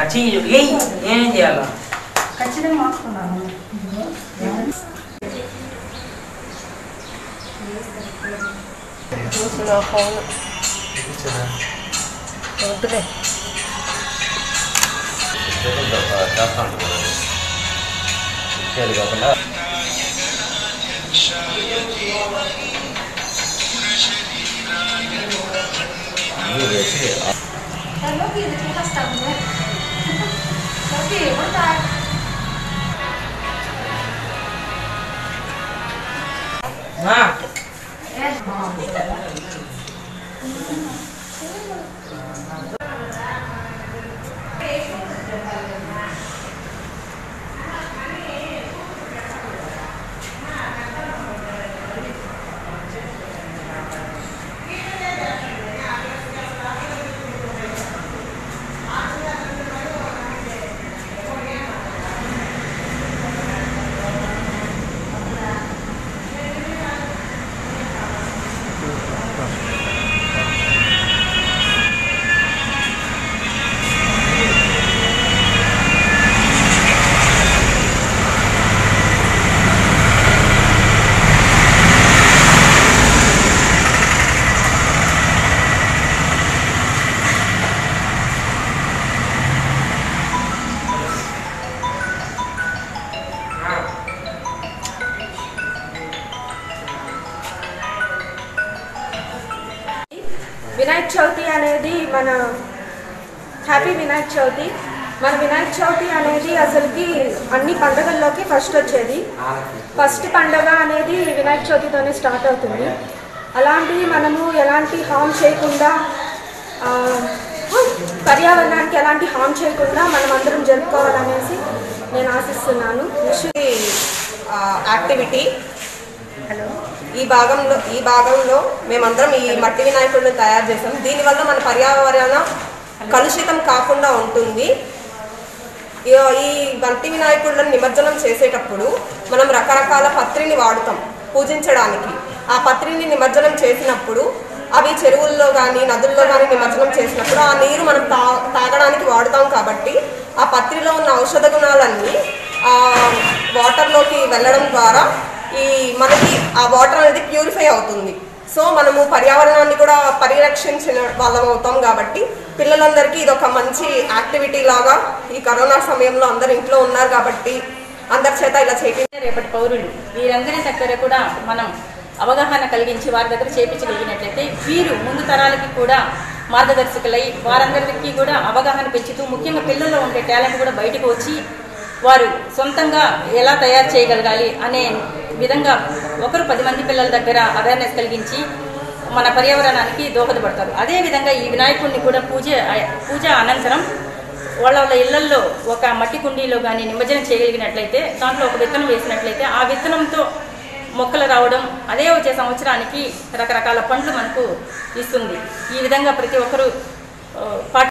చెయ్యి ఏయ్ ఏం చేయాలా ఖచ్చితంగా మార్చుకున్నాను నా ఫోన్ వద్దులే చేస్తా ఉంటుంది అది కాకుండా అన్నీ వేసి ఆ, వినాయక చవితి అనేది మన హ్యాపీ వినాయక చవితి మన వినాయక చవితి అనేది అసలుకి అన్ని పండుగల్లోకి ఫస్ట్ వచ్చేది ఫస్ట్ పండుగ అనేది వినాయక చవితితోనే స్టార్ట్ అవుతుంది అలాంటివి మనము ఎలాంటి హామ్ చేయకుండా ఆ, పర్యావరణానికి ఎలాంటి హామ్ చేయకుండా మనం అందరం జరుపుకోవాలనేసి నేను ఆశిస్తున్నాను విష్ ఆ, యాక్టివిటీ ఈ భాగంలో ఈ భాగంలో మేమందరం ఈ మట్టి వినాయకుడిని తయారు చేసాం దీనివల్ల మన పర్యావరణ కలుషితం కాకుండా ఉంటుంది ఈ- ఈ మట్టి వినాయకుళ్ళని నిమజ్జనం చేసేటప్పుడు మనం రకరకాల పత్రిని వాడుతాం పూజించడానికి ఆ పత్రిని నిమజ్జనం చేసినప్పుడు అవి చెరువుల్లో కానీ నదుల్లో కానీ నిమజ్జనం చేసినప్పుడు ఆ నీరు మనం తా తాగడానికి వాడుతాం కాబట్టి ఆ పత్రిలో ఉన్న ఔషధ గుణాలన్నీ ఆ వాటర్లోకి వెళ్ళడం ద్వారా ఈ మనకి ఆ వాటర్ అనేది ప్యూరిఫై అవుతుంది సో మనము పర్యావరణాన్ని కూడా పరిరక్షించిన వాళ్ళం అవుతాం కాబట్టి పిల్లలందరికీ ఇది ఒక మంచి యాక్టివిటీ లాగా ఈ కరోనా సమయంలో అందరు ఇంట్లో ఉన్నారు కాబట్టి అందరి చేత ఇలా చేపి రేపటి పౌరులు వీరందరి దగ్గర కూడా మనం అవగాహన కలిగించి వారి దగ్గర చేపించగలిగినట్లయితే వీరు ముందు తరాలకి కూడా మార్గదర్శకులై వారందరికీ కూడా అవగాహన పెంచుతూ ముఖ్యంగా పిల్లల్లో ఉండే టాలెంట్ కూడా బయటకు వచ్చి వారు సొంతంగా ఎలా తయారు చేయగలగాలి అనే విధంగా ఒకరు పది మంది పిల్లల దగ్గర అవేర్నెస్ కలిగించి మన పర్యావరణానికి దోహదపడతారు అదేవిధంగా ఈ వినాయకుడిని కూడా పూజ పూజ అనంతరం వాళ్ళ వాళ్ళ ఇళ్లల్లో ఒక మట్టి కుండీలో కానీ నిమజ్జనం చేయగలిగినట్లయితే దాంట్లో ఒక విత్తనం వేసినట్లయితే ఆ విత్తనంతో మొక్కలు రావడం అదే వచ్చే సంవత్సరానికి రకరకాల పండ్లు మనకు ఇస్తుంది ఈ విధంగా ప్రతి ఒక్కరూ ఆ, పాటి